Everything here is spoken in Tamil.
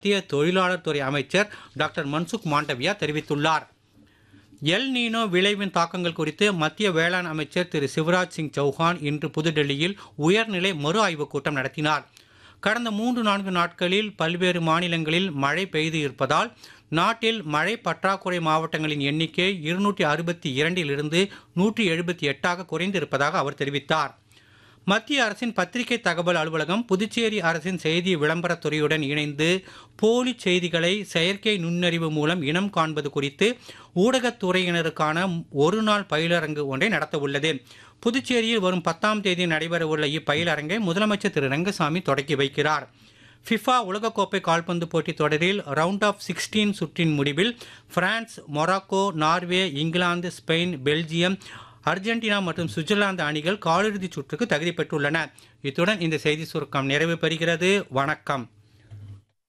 மத்திய தொழிலாளர் துறை அமைச்சர் டாக்டர் மன்சுக் மாண்டவியா தெரிவித்துள்ளார் எல் நீனோ விளைவின் தாக்கங்கள் குறித்து மத்திய வேளாண் அமைச்சர் திரு சிவராஜ் சிங் சௌஹான் இன்று புதுடெல்லியில் உயர்நிலை மறு ஆய்வுக் கூட்டம் நடத்தினார் கடந்த மூன்று நான்கு நாட்களில் பல்வேறு மாநிலங்களில் மழை பெய்து இருப்பதால் நாட்டில் மழை பற்றாக்குறை மாவட்டங்களின் எண்ணிக்கை இருநூற்றி அறுபத்தி இரண்டிலிருந்து நூற்றி எழுபத்தி எட்டாக குறைந்திருப்பதாக அவர் தெரிவித்தார் மத்திய அரசின் பத்திரிகை தகவல் அலுவலகம் புதுச்சேரி அரசின் செய்தி விளம்பரத் துறையுடன் இணைந்து போலி செய்திகளை செயற்கை நுண்ணறிவு மூலம் இனம் காண்பது குறித்து ஊடகத்துறையினருக்கான ஒரு நாள் பயிலரங்கு ஒன்றை நடத்தவுள்ளது புதுச்சேரியில் வரும் பத்தாம் தேதி நடைபெறவுள்ள இப்பயிலரங்கை முதலமைச்சர் திரு ரங்கசாமி தொடக்கி வைக்கிறார் ஃபிஃபா உலகக்கோப்பை கால்பந்து போட்டித் தொடரில் ரவுண்ட் ஆஃப் சிக்ஸ்டீன் சுற்றின் முடிவில் பிரான்ஸ் மொராக்கோ நார்வே இங்கிலாந்து ஸ்பெயின் பெல்ஜியம் அர்ஜென்டினா மற்றும் சுவிட்சர்லாந்து அணிகள் காலிறுதிச் சுற்றுக்கு தகுதி பெற்றுள்ளன இத்துடன் இந்த செய்தி சுருக்கம் நிறைவு பெறுகிறது வணக்கம்